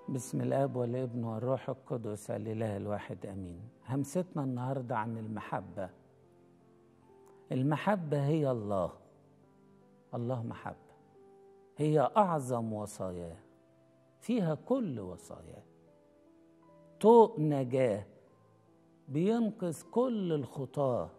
بسم الاب والابن والروح القدس الاله الواحد امين همستنا النهارده عن المحبه المحبه هي الله الله محبه هي اعظم وصاياه فيها كل وصاياه طوق نجاه بينقذ كل الخطاه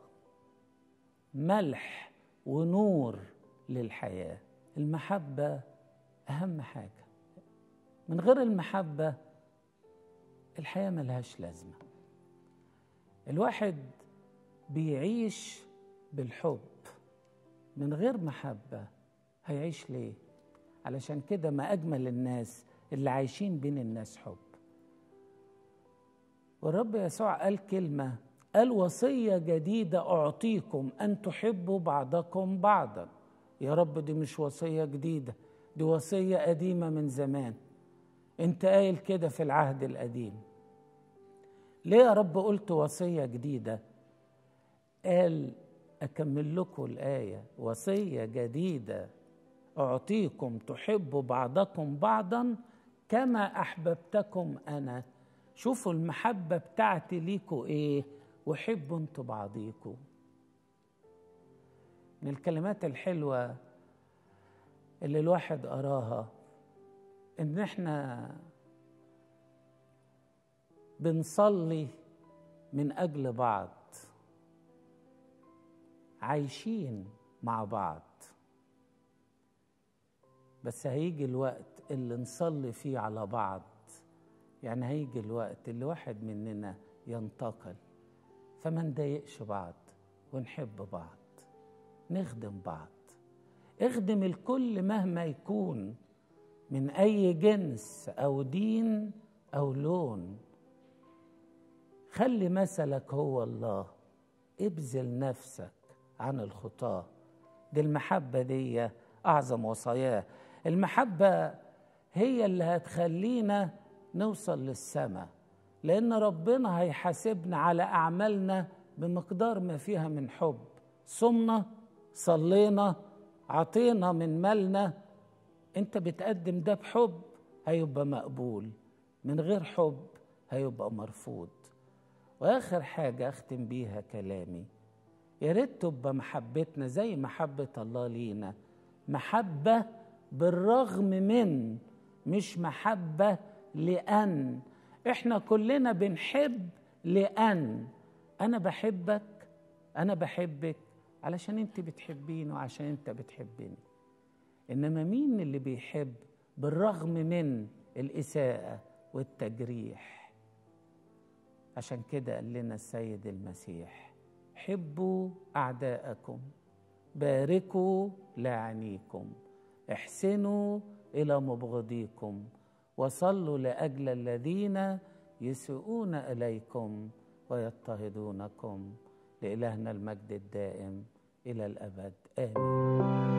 ملح ونور للحياه المحبه اهم حاجه من غير المحبة الحياة ملهاش لازمة الواحد بيعيش بالحب من غير محبة هيعيش ليه؟ علشان كده ما أجمل الناس اللي عايشين بين الناس حب والرب يسوع قال كلمة قال وصية جديدة أعطيكم أن تحبوا بعضكم بعضا يا رب دي مش وصية جديدة دي وصية قديمة من زمان انت قايل كده في العهد القديم ليه يا رب قلت وصيه جديده قال اكمل لكم الايه وصيه جديده اعطيكم تحبوا بعضكم بعضا كما احببتكم انا شوفوا المحبه بتاعتي ليكوا ايه وحبوا انتوا بعضيكوا من الكلمات الحلوه اللي الواحد قراها ان احنا بنصلي من اجل بعض عايشين مع بعض بس هيجي الوقت اللي نصلي فيه على بعض يعني هيجي الوقت اللي واحد مننا ينتقل فما نضايقش بعض ونحب بعض نخدم بعض اخدم الكل مهما يكون من اي جنس او دين او لون خلي مثلك هو الله ابذل نفسك عن الخطاه دي المحبه دي اعظم وصاياه المحبه هي اللي هتخلينا نوصل للسماء لان ربنا هيحاسبنا على اعمالنا بمقدار ما فيها من حب صمنا صلينا عطينا من مالنا انت بتقدم ده بحب هيبقى مقبول من غير حب هيبقى مرفوض واخر حاجه اختم بيها كلامي يا ريت تبقى محبتنا زي محبه الله لينا محبه بالرغم من مش محبه لان احنا كلنا بنحب لان انا بحبك انا بحبك علشان انت بتحبيني وعشان انت بتحبني انما مين اللي بيحب بالرغم من الاساءه والتجريح عشان كده قال لنا السيد المسيح حبوا اعداءكم باركوا لاعنيكم احسنوا الى مبغضيكم وصلوا لاجل الذين يسيئون اليكم ويضطهدونكم لالهنا المجد الدائم الى الابد امين